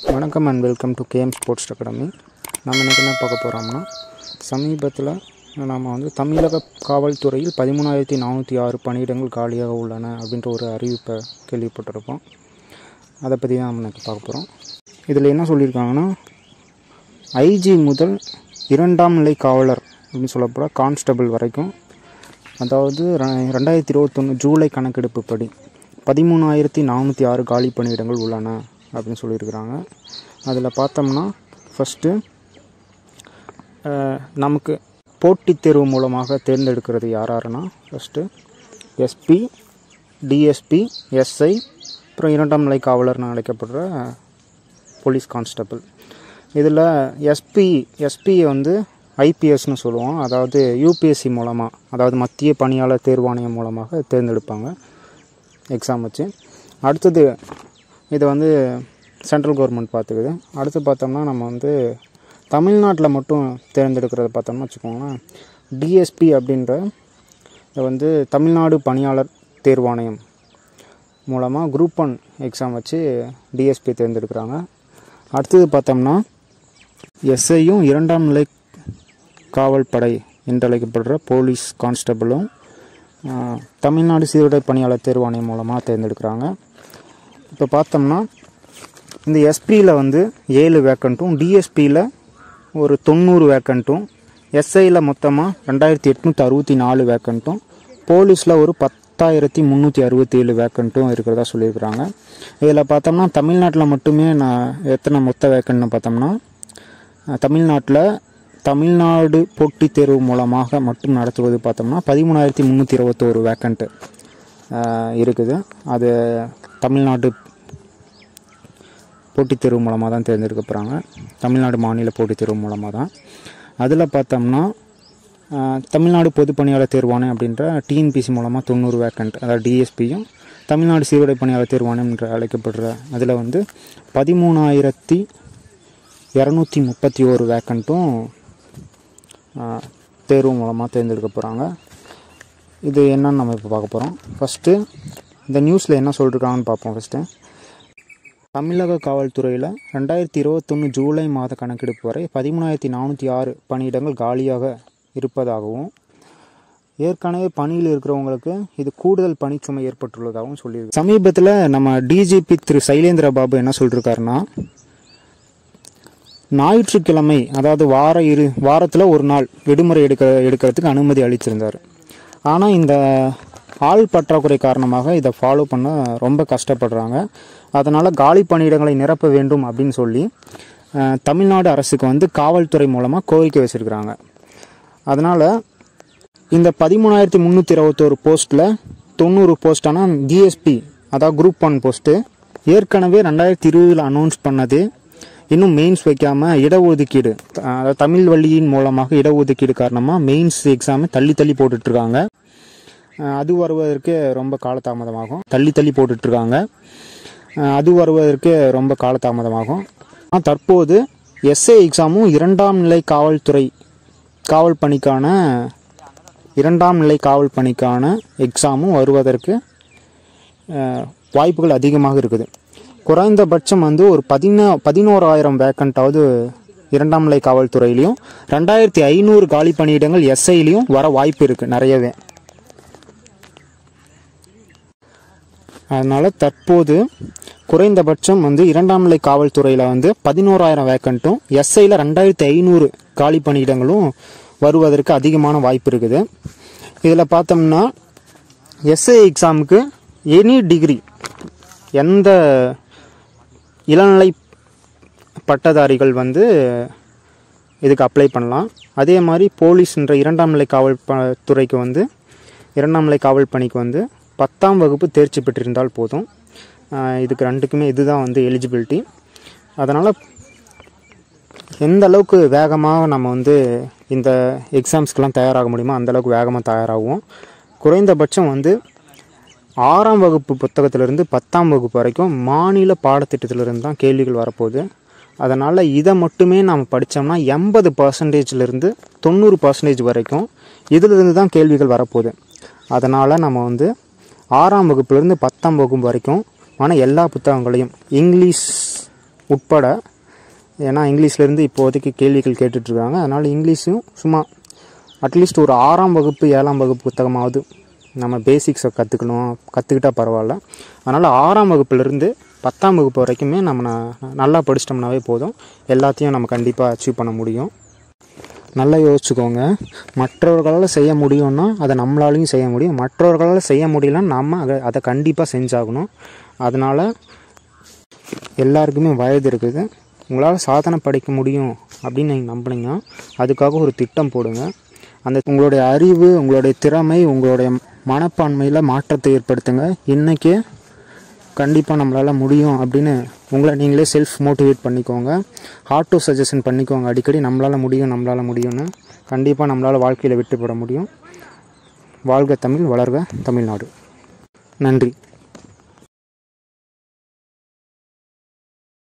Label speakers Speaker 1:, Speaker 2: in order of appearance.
Speaker 1: வணக்கம் and welcome to K M sports academy நம்ம இன்றைக்கி என்ன பார்க்க போகிறோம்னா சமீபத்தில் நம்ம வந்து தமிழக காவல்துறையில் பதிமூணாயிரத்தி நானூற்றி ஆறு பணியிடங்கள் காலியாக உள்ளன அப்படின்ற ஒரு அறிவிப்பை கேள்விப்பட்டிருப்போம் அதை பற்றி தான் நம்ம இன்றைக்கி பார்க்க போகிறோம் இதில் என்ன சொல்லியிருக்காங்கன்னா ஐஜி முதல் இரண்டாம் நிலை காவலர் அப்படின்னு சொல்லப்போகிற கான்ஸ்டபிள் வரைக்கும் அதாவது ரெ- ரெண்டாயிரத்தி இருபத்தொன்று ஜூலை கணக்கெடுப்பு படி பதிமூணாயிரத்தி நானூற்றி ஆறு காலி பணியிடங்கள் உள்ளன அப்படின்னு சொல்லியிருக்கிறாங்க அதில் பார்த்தோம்னா ஃபஸ்ட்டு நமக்கு போட்டித் தேர்வு மூலமாக தேர்ந்தெடுக்கிறது யார் யாருன்னா ஃபஸ்ட்டு எஸ்பி டிஎஸ்பி எஸ்ஐ அப்புறம் இரண்டாம் நிலை காவலர்னு அழைக்கப்படுற போலீஸ் கான்ஸ்டபிள் இதில் எஸ்பி எஸ்பி வந்து ஐபிஎஸ்னு சொல்லுவோம் அதாவது யூபிஎஸ்சி மூலமாக அதாவது மத்திய பணியாளர் தேர்வாணையம் மூலமாக தேர்ந்தெடுப்பாங்க எக்ஸாம் வச்சு அடுத்தது இது வந்து சென்ட்ரல் கவர்மெண்ட் பார்த்துக்குது அடுத்து பார்த்தோம்னா நம்ம வந்து தமிழ்நாட்டில் மட்டும் தேர்ந்தெடுக்கிறத பார்த்தோம்னா வச்சுக்கோங்களேன் டிஎஸ்பி அப்படின்ற இது வந்து தமிழ்நாடு பணியாளர் தேர்வாணையம் மூலமாக குரூப் ஒன் எக்ஸாம் வச்சு டிஎஸ்பி தேர்ந்தெடுக்கிறாங்க அடுத்தது பார்த்தோம்னா எஸ்ஐயும் இரண்டாம் நிலை காவல் படை என்றழைக்கப்படுற போலீஸ் கான்ஸ்டபிளும் ஆஹ், தமிழ்நாடு சீருடை பணியாளர் தேர்வாணையம் மூலமாக தேர்ந்தெடுக்கிறாங்க இப்போ பார்த்தோம்னா இந்த எஸ்பியில் வந்து ஏழு வேக்கண்ட்டும் டிஎஸ்பியில் ஒரு தொண்ணூறு வேக்கண்ட்டும் எஸ்ஐயில் மொத்தமாக ரெண்டாயிரத்தி எட்நூற்றி அறுபத்தி நாலு வேக்கண்ட்டும் போலீஸில் ஒரு பத்தாயிரத்தி முந்நூற்றி அறுபத்தி ஏழு வேக்கண்ட்டும் இருக்கிறதா சொல்லியிருக்கிறாங்க இதில் பார்த்தோம்னா தமிழ்நாட்டில் மட்டுமே நான் எத்தனை மொத்த வேக்கண்ட்னு பார்த்தோம்னா அஹ், தமிழ்நாட்டில் தமிழ்நாடு போட்டித் தேர்வு மூலமாக மட்டும் நடத்துவது பார்த்தோம்னா பதிமூணாயிரத்தி முந்நூற்றி இருபத்தோரு வேக்கண்ட்டு இருக்குது அது தமிழ்நாடு போட்டித் தேர்வு மூலமாக தான் தேர்ந்தெடுக்க போகிறாங்க தமிழ்நாடு மாநில போட்டித் தேர்வு மூலமாக தான் அதில் பார்த்தோம்னா ஆஹ், தமிழ்நாடு பொதுப்பணியாளர் தேர்வாணையம் அப்படின்ற டிஎன்பிசி மூலமாக தொண்ணூறு வேக்கண்ட் அதாவது டிஎஸ்பியும் தமிழ்நாடு சீருடை பணியாளர் தேர்வாணையம் என்று அழைக்கப்படுற அதில் வந்து பதிமூணாயிரத்தி இரநூத்தி முப்பத்தி ஓரு வேக்கண்ட்டும் தேர்வு மூலமாக தேர்ந்தெடுக்க போகிறாங்க இது என்னன்னு நம்ம இப்போ பார்க்க போகிறோம் ஃபஸ்ட்டு இந்த நியூஸில் என்ன சொல்லியிருக்காங்கன்னு பார்ப்போம் ஃபஸ்ட்டு தமிழக காவல்துறையில் ரெண்டாயிரத்தி இருபத்தொன்று ஜூலை மாத கணக்கெடுப்பு வரை பதிமூணாயிரத்தி நானூற்றி ஆறு பணியிடங்கள் காலியாக இருப்பதாகவும் ஏற்கனவே பணியில் இருக்கிறவங்களுக்கு இது கூடுதல் பணிச்சுமை ஏற்பட்டுள்ளதாகவும் சொல்லியிருக்கு சமீபத்தில் நம்ம டிஜிபி திரு சைலேந்திர பாபு என்ன சொல்லியிருக்காருன்னா ஞாயிற்றுக்கிழமை அதாவது வார இரு வாரத்தில் ஒரு நாள் விடுமுறை எடுக்க எடுக்கிறதுக்கு அனுமதி அளிச்சிருந்தார் ஆனால் இந்த ஆள் பற்றாக்குறை காரணமாக இதை ஃபாலோ பண்ண ரொம்ப கஷ்டப்படுறாங்க அதனால் காலி பணியிடங்களை நிரப்ப வேண்டும் அப்படின்னு சொல்லி அஹ், தமிழ்நாடு அரசுக்கு வந்து காவல்துறை மூலமாக கோரிக்கை வச்சுருக்கிறாங்க அதனால் இந்த பதிமூணாயிரத்தி முந்நூற்றி இருபத்தோரு போஸ்ட்டில் தொண்ணூறு போஸ்டான ஜிஎஸ்பி அதாவது குரூப் ஒன் போஸ்ட்டு ஏற்கனவே ரெண்டாயிரத்தி இருபதில் அனௌன்ஸ் பண்ணது இன்னும் மெயின்ஸ் வைக்காம இடஒதுக்கீடு அதாவது தமிழ் வழியின் மூலமாக இடஒதுக்கீடு காரணமாக மெயின்ஸ் எக்ஸாமை தள்ளி தள்ளி போட்டுட்ருக்காங்க அது வருவதற்கு ரொம்ப காலதாமதமாகும் தள்ளி தள்ளி போட்டுட்ருக்காங்க அது வருவதற்கு ரொம்ப காலதாமதமாகும் ஆனால் தற்போது எஸ்ஏ எக்ஸாமும் இரண்டாம் நிலை காவல்துறை காவல் பணிக்கான இரண்டாம் நிலை காவல் பணிக்கான எக்ஸாமும் வருவதற்கு அஹ், வாய்ப்புகள் அதிகமாக இருக்குது குறைந்தபட்சம் வந்து ஒரு பதினா பதினோராயிரம் வேக்கண்ட்டாவது இரண்டாம் நிலை காவல்துறையிலையும் ரெண்டாயிரத்தி ஐநூறு காலி பணியிடங்கள் எஸ்ஐலையும் வர வாய்ப்பு இருக்குது நிறையவே அதனால் தற்போது குறைந்தபட்சம் வந்து இரண்டாம் நிலை காவல்துறையில் வந்து பதினோராயிரம் வேக்கண்ட்டும் எஸ்ஐயில் ரெண்டாயிரத்தி ஐநூறு காலி பணியிடங்களும் வருவதற்கு அதிகமான வாய்ப்பு இருக்குது இதில் பார்த்தோம்னா எஸ்ஐ எக்ஸாமுக்கு எனி டிகிரி எந்த இளநிலை பட்டதாரிகள் வந்து இதுக்கு அப்ளை பண்ணலாம் அதே மாதிரி போலீஸ்ன்ற இரண்டாம் நிலை காவல் ப துறைக்கு வந்து இரண்டாம் நிலை காவல் பணிக்கு வந்து பத்தாம் வகுப்பு தேர்ச்சி பெற்றிருந்தால் போதும் ஆஹ் இதுக்கு ரெண்டுக்குமே இதுதான் வந்து எலிஜிபிலிட்டி அதனால் எந்த அளவுக்கு வேகமாக நம்ம வந்து இந்த எக்ஸாம்ஸ்க்கெலாம் தயாராக முடியுமோ அந்த அளவுக்கு வேகமாக தயாராகுவோம் குறைந்தபட்சம் வந்து ஆறாம் வகுப்பு புத்தகத்திலிருந்து பத்தாம் வகுப்பு வரைக்கும் மாநில பாடத்திட்டத்திலிருந்து தான் கேள்விகள் வரப்போகுது அதனால் இதை மட்டுமே நாம் படித்தோம்னா எண்பது பர்சன்டேஜ்லேருந்து தொண்ணூறு பர்சன்டேஜ் வரைக்கும் இதிலிருந்து தான் கேள்விகள் வரப்போகுது அதனால் நம்ம வந்து ஆறாம் வகுப்புலேருந்து பத்தாம் வகுப்பு வரைக்கும் ஆன எல்லா புத்தகங்களையும் இங்கிலீஷ் உட்பட ஏன்னா இங்கிலீஷ்லேருந்து இப்போதைக்கு கேள்விகள் கேட்டுட்ருக்காங்க அதனால் இங்கிலீஷும் சும்மா அட்லீஸ்ட் ஒரு ஆறாம் வகுப்பு ஏழாம் வகுப்பு புத்தகமாவது நம்ம பேசிக்ஸை கற்றுக்கணும் கற்றுக்கிட்டா பரவாயில்ல அதனால் ஆறாம் வகுப்புலேருந்து பத்தாம் வகுப்பு வரைக்குமே நம்ம ந- நல்லா படிச்சிட்டோம்னாவே போதும் எல்லாத்தையும் நம்ம கண்டிப்பாக அச்சீவ் பண்ண முடியும் நல்லா யோசிச்சுக்கோங்க மற்றவர்களால் செய்ய முடியும்னா அதை நம்மளாலையும் செய்ய முடியும் மற்றவர்களால் செய்ய முடியலன்னா நம்ம அதை அதை கண்டிப்பாக செஞ்சாகணும் அதனால் எல்லாருக்குமே வயது இருக்குது உங்களால் சாதனை படைக்க முடியும் அப்படின்னு நீங்கள் நம்புனீங்கன்னா அதுக்காக ஒரு திட்டம் போடுங்க அந்த உங்களுடைய அறிவு உங்களுடைய திறமை உங்களுடைய மனப்பான்மையில் மாற்றத்தை ஏற்படுத்துங்க இன்றைக்கே கண்டிப்பாக நம்மளால் முடியும் அப்படின்னு உங்களை நீங்களே செல்ஃப் மோட்டிவேட் பண்ணிக்கோங்க ஆட்டோ சஜஷன் பண்ணிக்கோங்க அடிக்கடி நம்மளால் முடியும் நம்மளால் முடியும்னு கண்டிப்பாக நம்மளால் வாழ்க்கையில் விட்டுப்பட முடியும் வாழ்க தமிழ் வளர்க தமிழ்நாடு நன்றி